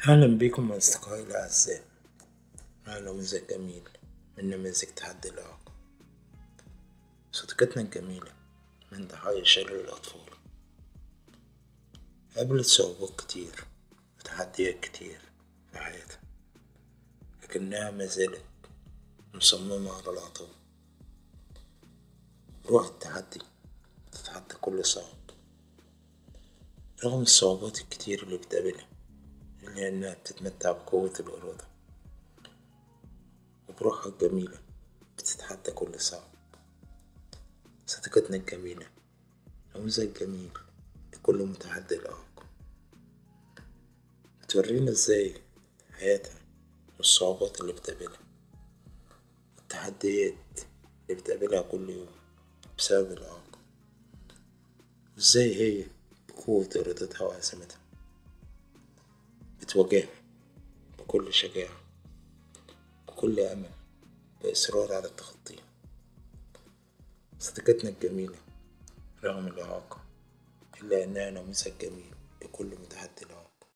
أهلا بكم أصدقائي الأعزاء مع نموذج جميل من نماذج تحدي الإعاقة صديقتنا الجميلة من ضحايا شلل الأطفال قابلت صعوبات كتير وتحديات كتير في حياتها لكنها مازالت مصممة على العطاء روح التحدي تتحدى كل صعب رغم الصعوبات الكتير اللي بتقابلها إلا إنها بتتمتع بقوة الإرادة وبروحها الجميلة بتتحدى كل صعب صديقتنا الجميلة نموذج جميل لكل متحدي الإعاقة بتورينا إزاي حياتها والصعوبات اللي بتقابلها والتحديات اللي بتقابلها كل يوم بسبب الإعاقة وإزاي هي بقوة إرادتها وعزيمتها بتواجهها بكل شجاعة بكل أمل بإصرار على التخطي صديقتنا الجميلة رغم الإعاقة إلا إنها نموذج جميل لكل متحدي الإعاقة.